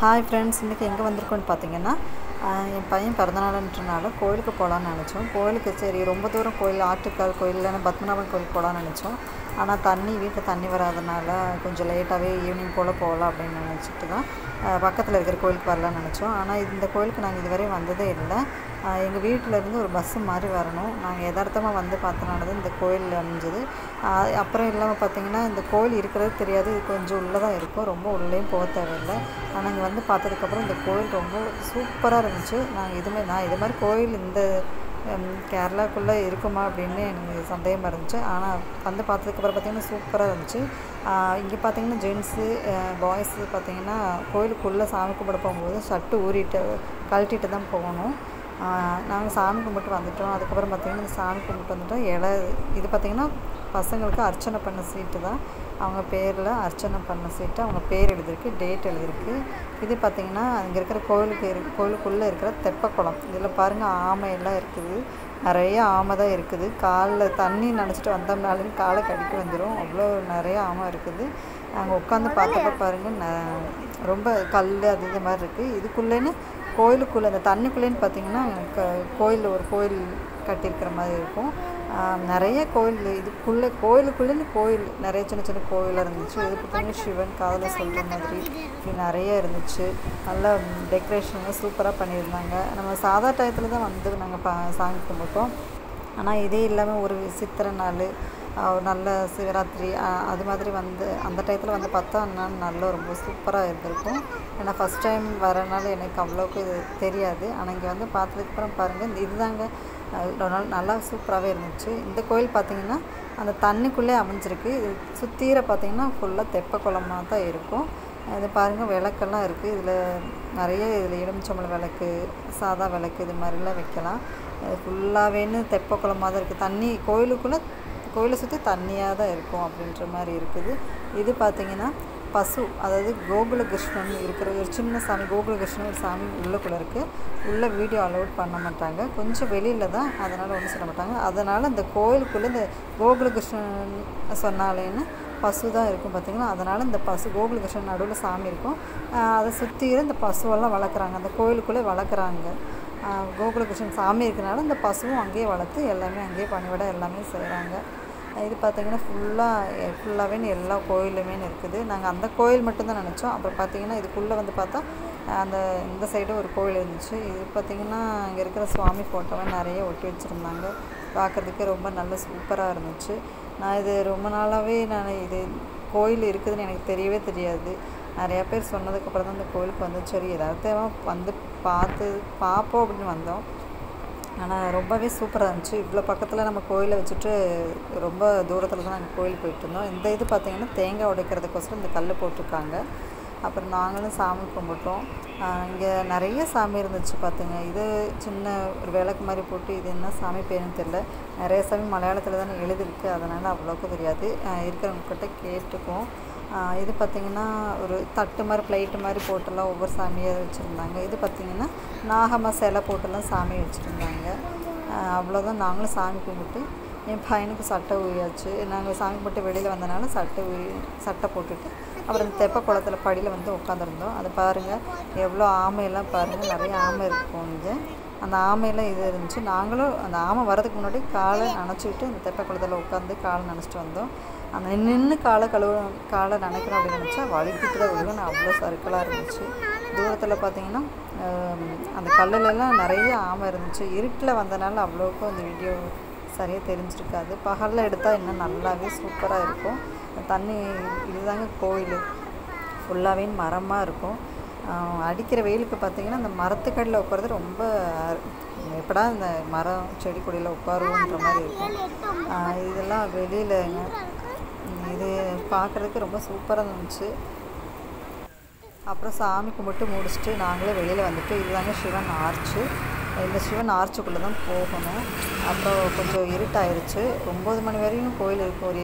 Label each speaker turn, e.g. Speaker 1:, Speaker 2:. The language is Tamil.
Speaker 1: ஹாய் ஃப்ரெண்ட்ஸ் இன்றைக்கி எங்கே வந்திருக்கோன்னு பார்த்தீங்கன்னா ஆஹ் என் பையன் பிறந்தநாளுன்றனால கோயிலுக்கு போகலான்னு நினச்சோம் கோயிலுக்கு சரி ரொம்ப தூரம் கோயில் ஆட்டுக்கால் கோயில் இல்லைன்னா பத்மநாபன் கோயில் போகலான்னு நினச்சோம் ஆனால் தண்ணி வீட்டில் தண்ணி வராதனால கொஞ்சம் லேட்டாகவே ஈவினிங் போல் போகலாம் அப்படின்னு நினச்சிட்டு தான் ஆஹ் பக்கத்தில் இருக்கிற கோயிலுக்கு வரலான்னு நினச்சோம் ஆனால் இந்த கோயிலுக்கு நாங்கள் இதுவரை வந்ததே இல்லை எங்கள் வீட்டிலேருந்து ஒரு பஸ்ஸு மாதிரி வரணும் நாங்கள் யதார்த்தமாக வந்து பார்த்தனால தான் இந்த கோயில் அமைஞ்சது ஆஹ் அப்புறம் இல்லாமல் பார்த்தீங்கன்னா இந்த கோயில் இருக்கிறது தெரியாது இது கொஞ்சம் உள்ளே தான் இருக்கும் ரொம்ப உள்ளேயும் போக தேவையில்லை ஆனால் இங்கே வந்து பார்த்ததுக்கப்புறம் இந்த கோயில் ரொம்ப சூப்பராக இருந்துச்சு நாங்கள் இதுமே நான் இது மாதிரி கோயில் இந்த கேரளாக்குள்ளே இருக்குமா அப்படின்னு எனக்கு சந்தேகமாக இருந்துச்சு ஆனால் வந்து பார்த்ததுக்கப்புறம் பார்த்தீங்கன்னா சூப்பராக இருந்துச்சு இங்கே பார்த்தீங்கன்னா ஜென்ஸு பாய்ஸு பார்த்தீங்கன்னா கோயிலுக்குள்ளே சாமி கும்பிட போகும்போது ஷர்ட்டு ஊறிட்டு கழட்டிட்டு தான் போகணும் நாங்கள் சாமி கும்பிட்டு வந்துட்டோம் அதுக்கப்புறம் பார்த்திங்கன்னா இந்த சாமி கும்பிட்டு வந்துட்டோம் இலை இது பார்த்திங்கன்னா பசங்களுக்கு அர்ச்சனை பண்ண சீட்டு தான் அவங்க பேரில் அர்ச்சனை பண்ண சீட்டு அவங்க பேர் எழுதிருக்கு டேட் எழுதிருக்கு இது பார்த்திங்கன்னா அங்கே இருக்கிற கோயிலுக்கு இரு கோயிலுக்குள்ளே இருக்கிற தெப்பக்குளம் இதில் பாருங்கள் ஆமையெல்லாம் இருக்குது நிறைய ஆமை தான் இருக்குது காலில் தண்ணி நினச்சிட்டு வந்தோம்னாலும் காலை கடிக்க வந்துடும் அவ்வளோ நிறைய ஆமை இருக்குது நாங்கள் உட்காந்து பார்த்தப்ப பாருங்கள் ந ரொம்ப கல் அது இது மாதிரி இருக்குது இதுக்குள்ளேன்னு கோயிலுக்குள்ளே அந்த தண்ணிக்குள்ளேன்னு பார்த்தீங்கன்னா க கோயில் ஒரு கோயில் கட்டியிருக்கிற மாதிரி இருக்கும் நிறைய கோயில் இதுக்குள்ளே கோயிலுக்குள்ளேன்னு கோயில் நிறைய சின்ன சின்ன கோயிலாக இருந்துச்சு இது பார்த்தீங்கன்னா சிவன் காதில் சொல்கிற மாதிரி இது நிறைய இருந்துச்சு நல்லா டெக்கரேஷன்லாம் சூப்பராக பண்ணியிருந்தாங்க நம்ம சாதா டயத்தில் தான் வந்து நாங்கள் பா சாமி கும்பிட்டோம் ஆனால் இதே இல்லாமல் ஒரு சித்திரை நாள் நல்ல சிவராத்திரி அது மாதிரி வந்து அந்த டயத்தில் வந்து பார்த்தா நான் நல்லா ரொம்ப சூப்பராக இருந்திருக்கும் ஏன்னா ஃபஸ்ட் டைம் வரனால எனக்கு அவ்வளோக்கு இது தெரியாது ஆனால் இங்கே வந்து பார்த்ததுக்கப்புறம் பாருங்கள் இதுதாங்க நல்லா சூப்பராகவே இருந்துச்சு இந்த கோயில் பார்த்திங்கன்னா அந்த தண்ணிக்குள்ளே அமைஞ்சிருக்கு இது சுத்தீர பார்த்திங்கன்னா ஃபுல்லாக தெப்ப குளமாக தான் இருக்கும் இது பாருங்கள் விளக்கெல்லாம் இருக்குது இதில் நிறைய இதில் எலுமிச்சம்பழ விளக்கு சாதா விளக்கு இது மாதிரிலாம் வைக்கலாம் ஃபுல்லாகவேன்னு தெப்ப குளமாக தான் இருக்குது தண்ணி கோயிலுக்குள்ளே கோயிலை சுற்றி தண்ணியாக தான் இருக்கும் அப்படின்ற மாதிரி இருக்குது இது பார்த்திங்கன்னா பசு அதாவது கோகுல கிருஷ்ணன் இருக்கிற ஒரு சின்ன சாமி கோகுல கிருஷ்ணன் ஒரு சாமி உள்ளுக்குள்ளே இருக்குது உள்ளே வீடியோ அலோட் பண்ண மாட்டாங்க கொஞ்சம் வெளியில் தான் அதனால் ஒன்றும் சொல்ல மாட்டாங்க அதனால் இந்த கோயிலுக்குள்ளே இந்த கோகுல கிருஷ்ணன் சொன்னாலேன்னு பசு தான் இருக்கும் பார்த்திங்கன்னா அதனால் இந்த பசு கோகுல கிருஷ்ணன் நடுவில் சாமி இருக்கும் அதை சுற்றிக்கிற இந்த பசுவெல்லாம் வளர்க்குறாங்க அந்த கோயிலுக்குள்ளே வளர்க்குறாங்க கோகுலகிருஷ்ணன் சாமி இருக்கிறனால இந்த பசுவும் அங்கேயே வளர்த்து எல்லாமே அங்கேயே பணிவிட எல்லாமே செய்கிறாங்க இது பார்த்திங்கன்னா ஃபுல்லாக ஃபுல்லாகவே எல்லா கோயிலுமே இருக்குது நாங்கள் அந்த கோயில் மட்டும்தான் நினச்சோம் அப்புறம் பார்த்திங்கன்னா இதுக்குள்ளே வந்து பார்த்தா அந்த இந்த சைடு ஒரு கோயில் இருந்துச்சு இது பார்த்திங்கன்னா இங்கே இருக்கிற சுவாமி ஃபோட்டோவை நிறைய ஒட்டி வச்சுருந்தாங்க பார்க்குறதுக்கு ரொம்ப நல்ல சூப்பராக இருந்துச்சு நான் இது ரொம்ப நாளாகவே நான் இது கோயில் இருக்குதுன்னு எனக்கு தெரியவே தெரியாது நிறையா பேர் சொன்னதுக்கப்புறம் தான் இந்த கோயிலுக்கு வந்து சரி ஏதாவது வந்து பார்த்து பார்ப்போம் அப்படின்னு வந்தோம் ஆனால் ரொம்பவே சூப்பராக இருந்துச்சு இவ்வளோ பக்கத்தில் நம்ம கோயிலை வச்சுட்டு ரொம்ப தூரத்தில் தான் நாங்கள் கோயில் போயிட்டு இருந்தோம் இந்த இது பார்த்திங்கன்னா தேங்காய் உடைக்கிறதுக்கோசரம் இந்த கல் போட்டிருக்காங்க அப்புறம் நாங்களும் சாமி கும்பிட்டோம் இங்கே நிறைய சாமி இருந்துச்சு பார்த்துங்க இது சின்ன ஒரு விளக்கு மாதிரி போட்டு இது என்ன சாமி பேருன்னு தெரில நிறைய சாமி மலையாளத்தில் தானே எழுதிருக்கு அதனால் அவ்வளோக்கும் தெரியாது இருக்கிறவங்கக்கிட்ட கேட்டுக்குவோம் இது பார்த்திங்கன்னா ஒரு தட்டு மாதிரி பிளேட்டு மாதிரி போட்டெல்லாம் ஒவ்வொரு சாமியாக வச்சுருந்தாங்க இது பார்த்திங்கன்னா நாகமாக சிலை போட்டெல்லாம் சாமி வச்சுருந்தாங்க அவ்வளோதான் நாங்களும் சாமி கும்பிட்டு என் பையனுக்கு சட்டை ஊயாச்சு நாங்கள் சாமி கும்பிட்டு வெளியில் வந்தனால சட்டை ஊய் சட்டை போட்டுட்டு அப்புறம் இந்த தெப்ப குளத்தில் படியில் வந்து உட்காந்துருந்தோம் அதை பாருங்கள் எவ்வளோ ஆமையெல்லாம் பாருங்கள் நிறைய ஆமை இருக்கும் இங்கே அந்த ஆமையெல்லாம் இது இருந்துச்சு நாங்களும் அந்த ஆமை வரதுக்கு முன்னாடி காலை நனைச்சிக்கிட்டு அந்த தெப்ப குளத்தில் உட்காந்து காலை நினச்சிட்டு வந்தோம் அந்த நின்று காலை கழுவ காலை நினைக்கணும் அப்படின்னு நினச்சா வலிக்கிட்டு தான் விழுகும் அவ்வளோ சறுக்கலாக இருந்துச்சு தூரத்தில் பார்த்தீங்கன்னா அந்த கல்லுலலாம் நிறைய ஆமை இருந்துச்சு இருட்டில் வந்தனால அவ்வளோக்கும் அந்த வீடியோ சரியாக தெரிஞ்சிருக்காது பகலில் எடுத்தால் இன்னும் நல்லாவே சூப்பராக இருக்கும் தண்ணி இதுதாங்க கோயில் ஃபுல்லாகவே மரமாக இருக்கும் அடிக்கிற வெயிலுக்கு பார்த்திங்கன்னா அந்த மரத்துக்கடியில் உட்காறது ரொம்ப எப்படா இந்த மரம் செடி கொடியில் உட்காருவோன்ற மாதிரி இருக்கும் இதெல்லாம் வெளியிலங்க இது பார்க்குறதுக்கு ரொம்ப சூப்பராக இருந்துச்சு அப்புறம் சாமி கும்பிட்டு முடிச்சுட்டு நாங்களே வெளியில் வந்துட்டு இதுதாங்க சிவன் ஆர்ச்சு இந்த சிவன் ஆர்ச்சுக்குள்ளே தான் போகணும் அப்புறம் கொஞ்சம் இருட்டாயிருச்சு ஒம்பது மணி வரையும் கோயில் இருக்கும் ஒரு